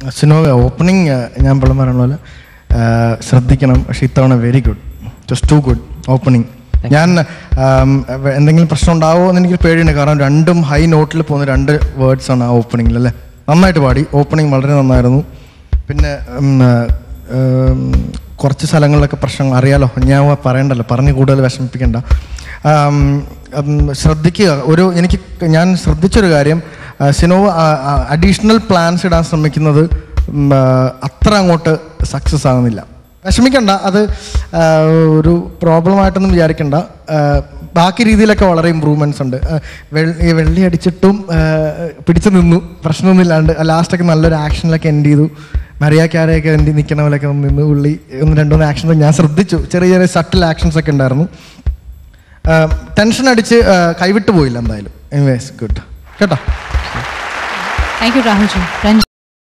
സിനോവ opening ഞാൻ പലം പറയുന്ന പോലെ ആ, ശ്രദ്ധിക്കണം പക്ഷെ ഇത്തവണ very good just to good opening ഞാൻ ആം, വ- എന്തെങ്കിലും പ്രശ്നം ഉണ്ടാവുമോ എന്ന് എനിക്ക് പേടിയുണ്ട് കാരണം രണ്ടും ഹൈ നോട്ടിൽ പോകുന്ന രണ്ട് വേർഡ്സ് ആണ് ആ ഓപ്പണിങ്ങിൽ അല്ലേ നന്നായിട്ട് പാടി ഓപ്പണിങ് വളരെ നന്നായിരുന്നു പിന്നെ ഉം, ആ, ഉം, കുറച്ച് സ്ഥലങ്ങളിലൊക്കെ പ്രശ്നങ്ങൾ അറിയാലോ ഞാൻ പറയണ്ടല്ലോ പറഞ്ഞ് കൂടുതൽ വിഷമിപ്പിക്കണ്ട ആം, ഉം, ശ്രദ്ധിക്കുക ഒരു എനിക്ക് ഞാൻ ശ്രദ്ധിച്ചൊരു കാര്യം ആ, സിനോവ അഡീഷണൽ പ്ലാൻസ് ഇടാൻ ശ്രമിക്കുന്നത് ഉം, ആ, അത്ര അങ്ങോട്ട് സക്സസ് ആകുന്നില്ല വിഷമിക്കണ്ട അത് ആ, ഒരു പ്രോബ്ലമായിട്ടൊന്നും വിചാരിക്കണ്ട ആ, ബാക്കി രീതിയിലൊക്കെ വളരെ ഇമ്പ്രൂവ്മെൻറ്റ്സ് ഉണ്ട് ആ, വെൾ- ഈ വെള്ളി അടിച്ചിട്ടും ആ, പിടിച്ചു നിന്നു പ്രശ്നമൊന്നുമില്ലാണ്ട് ലാസ്റ്റൊക്കെ നല്ലൊരു ആക്ഷനിലൊക്കെ എൻഡ് ചെയ്തു മറിയ ക്യാരയൊക്കെ എൻഡ് നിൽക്കണ പോലെയൊക്കെ ഒന്ന് നിന്ന് ഉള്ളി ഒന്ന് രണ്ടുമൂന്ന് ആക്ഷൻസ് ഞാൻ ശ്രദ്ധിച്ചു ചെറിയ ചെറിയ സട്ടിൽ ആക്ഷൻസ് ഒക്കെ ഉണ്ടായിരുന്നു ടെൻഷൻ അടിച്ച് ആ, കൈവിട്ട് പോയില്ല എന്തായാലും എനിവേസ് ഗുഡ് കേട്ടോ താങ്ക് യു രാഹുൽ ജി രഞ്ജി